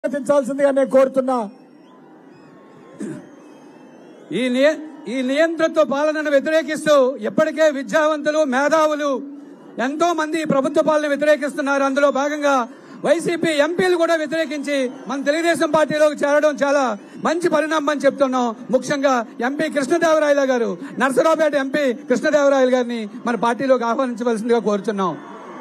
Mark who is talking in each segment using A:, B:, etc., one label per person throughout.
A: స్వాగతించాల్సిందిగా నేను కోరుతున్నా
B: ఈ నియ- ఈ నియంతృత్వ పాలనను వ్యతిరేకిస్తూ ఇప్పటికే విద్యావంతులు మేధావులు ఎంతో మంది ఈ ప్రభుత్వ పాలన వ్యతిరేకిస్తున్నారు అందులో భాగంగా వైసీపీ ఎంపీలు కూడా వ్యతిరేకించి మన తెలుగుదేశం పార్టీలోకి చేరడం చాలా మంచి పరిణామం అని చెప్తున్నాం ముఖ్యంగా ఎంపీ కృష్ణదేవరాయల గారు నర్సరావుపేట ఎంపీ కృష్ణదేవరాయల గారిని మన పార్టీలోకి ఆహ్వానించవలసిందిగా కోరుతున్నాం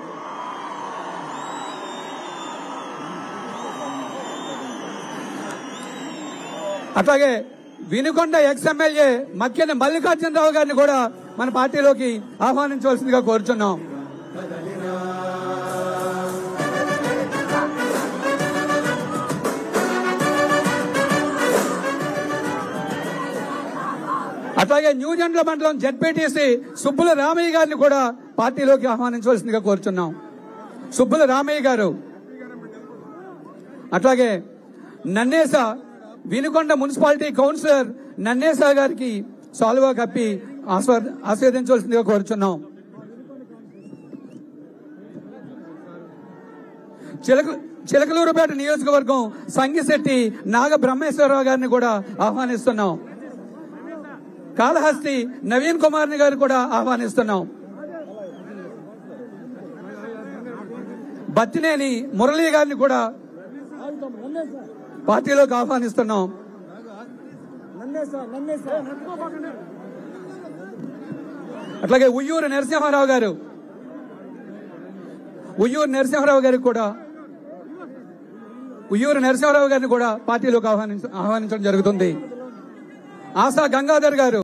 B: అట్లాగే వినుకొండ ఎక్స్ ఎమ్మెల్యే మక్కెన మల్లికార్జునరావు గారిని కూడా మన పార్టీలోకి ఆహ్వానించవలసిందిగా కోరుచున్నాం అట్లాగే న్యూజెండ్ల మండలం జడ్పీటీసీ సుబ్బుల రామయ్య గారిని కూడా పార్టీలోకి ఆహ్వానించవలసిందిగా కోరుచున్నాం సుబ్బుల రామయ్య గారు అట్లాగే నన్నేస వినుకొండ మున్సిపాలిటీ కౌన్సిలర్ నన్నేసా గారికి సాల్వా కప్పి ఆస్వా- ఆస్వాదించవలసిందిగా కోరుచున్నాం చిలక చిలకలూరుపేట నియోజకవర్గం సంగిశెట్టి నాగ బ్రహ్మేశ్వరరావు గారిని కూడా ఆహ్వానిస్తున్నాం కాళహస్తి నవీన్ కుమార్ని గారిని కూడా ఆహ్వానిస్తున్నాం బత్తినేని మురళీ గారిని కూడా పార్టీలోకి ఆహ్వానిస్తున్నాం అట్లాగే ఉయ్యూరు నరసింహారావు గారు ఉయ్యూరు నరసింహారావు గారికి కూడా ఉయ్యూరు నరసింహారావు గారిని కూడా పార్టీలోకి ఆహ్వానించ ఆహ్వానించడం జరుగుతుంది ఆశా గంగాధర్ గారు